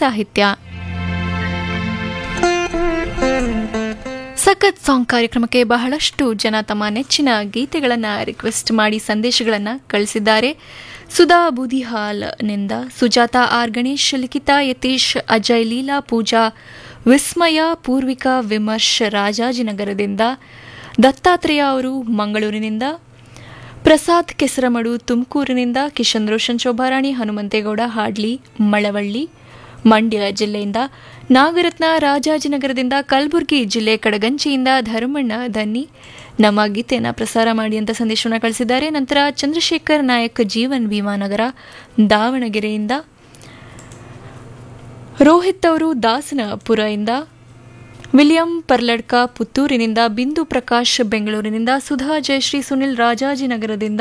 ಸಾಹಿತ್ಯ ಸಖತ್ ಸಾಂಗ್ ಕಾರ್ಯಕ್ರಮಕ್ಕೆ ಬಹಳಷ್ಟು ಜನ ತಮ್ಮ ನೆಚ್ಚಿನ ಗೀತೆಗಳನ್ನು ರಿಕ್ವೆಸ್ಟ್ ಮಾಡಿ ಸಂದೇಶಗಳನ್ನು ಕಳಿಸಿದ್ದಾರೆ ಸುಧಾ ಬೂದಿಹಾಲ್ನಿಂದ ಸುಜಾತ ಆರ್ ಗಣೇಶ್ ಲಿಖಿತಾ ಯತೀಶ್ ಅಜಯ್ ಲೀಲಾ ಪೂಜಾ ವಿಸ್ಮಯ ಪೂರ್ವಿಕಾ ವಿಮರ್ಶ್ ರಾಜಾಜಿನಗರದಿಂದ ದತ್ತಾತ್ರೇಯ ಅವರು ಮಂಗಳೂರಿನಿಂದ ಪ್ರಸಾದ್ ಕೆಸರಮಡು ತುಮಕೂರಿನಿಂದ ಕಿಶನ್ ರೋಷನ್ ಶೋಭಾರಾಣಿ ಹನುಮಂತೇಗೌಡ ಹಾಡ್ಲಿ ಮಳವಳ್ಳಿ ಮಂಡ್ಯ ಜಿಲ್ಲೆಯಿಂದ ನಾಗರತ್ನ ರಾಜಾಜಿನಗರದಿಂದ ಕಲಬುರಗಿ ಜಿಲ್ಲೆ ಕಡಗಂಚಿಯಿಂದ ಧರ್ಮಣ್ಣ ಧನ್ನಿ ನಮ್ಮ ಗೀತೆಯನ್ನು ಪ್ರಸಾರ ಮಾಡಿ ಅಂತ ಸಂದೇಶವನ್ನು ಕಳಿಸಿದ್ದಾರೆ ನಂತರ ಚಂದ್ರಶೇಖರ್ ನಾಯಕ್ ಜೀವನ್ ಭೀಮಾನಗರ ದಾವಣಗೆರೆಯಿಂದ ರೋಹಿತ್ ಅವರು ದಾಸನಪುರದಿಂದ ವಿಲಿಯಂ ಪರ್ಲಡ್ಕ ಪುತ್ತೂರಿನಿಂದ ಬಿಂದು ಪ್ರಕಾಶ್ ಬೆಂಗಳೂರಿನಿಂದ ಸುಧಾ ಜಯಶ್ರೀ ಸುನಿಲ್ ರಾಜಾಜಿನಗರದಿಂದ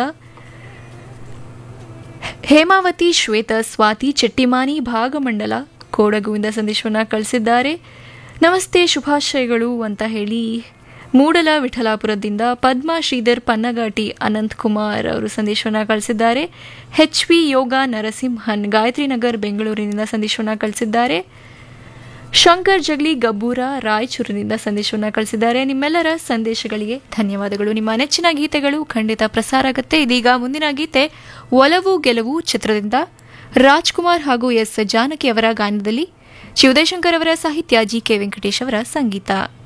ಹೇಮಾವತಿ ಶ್ವೇತ ಸ್ವಾತಿ ಚೆಟ್ಟಿಮಾನಿ ಭಾಗಮಂಡಲ ಕೋಡಗುವಿಂದ ಸಂದೇಶವನ್ನು ಕಳಿಸಿದ್ದಾರೆ ನಮಸ್ತೆ ಶುಭಾಶಯಗಳು ಅಂತ ಹೇಳಿ ಮೂಡಲ ವಿಠಲಾಪುರದಿಂದ ಪದ್ಮಾ ಶ್ರೀಧರ್ ಪನ್ನಗಾಟಿ ಅನಂತ್ ಕುಮಾರ್ ಅವರು ಸಂದೇಶವನ್ನು ಕಳಿಸಿದ್ದಾರೆ ಎಚ್ ವಿ ಯೋಗ ನರಸಿಂಹನ್ ಗಾಯತ್ರಿ ನಗರ್ ಬೆಂಗಳೂರಿನಿಂದ ಸಂದೇಶವನ್ನು ಕಳಿಸಿದ್ದಾರೆ ಶಂಕರ್ ಜಗ್ಲಿ ಗಬ್ಬೂರ ರಾಯಚೂರಿನಿಂದ ಸಂದೇಶವನ್ನು ಕಳಿಸಿದ್ದಾರೆ ನಿಮ್ಮೆಲ್ಲರ ಸಂದೇಶಗಳಿಗೆ ಧನ್ಯವಾದಗಳು ನಿಮ್ಮ ನೆಚ್ಚಿನ ಗೀತೆಗಳು ಖಂಡಿತ ಪ್ರಸಾರ ಆಗುತ್ತೆ ಇದೀಗ ಮುಂದಿನ ಗೀತೆ ಒಲವು ಗೆಲುವು ಚಿತ್ರದಿಂದ ರಾಜ್ಕುಮಾರ್ ಹಾಗೂ ಎಸ್ ಜಾನಕಿ ಅವರ ಗಾಯನದಲ್ಲಿ ಶಿವದಯಶಂಕರ್ ಅವರ ಸಾಹಿತ್ಯ ಜಿ ಕೆ ವೆಂಕಟೇಶ್ ಅವರ ಸಂಗೀತ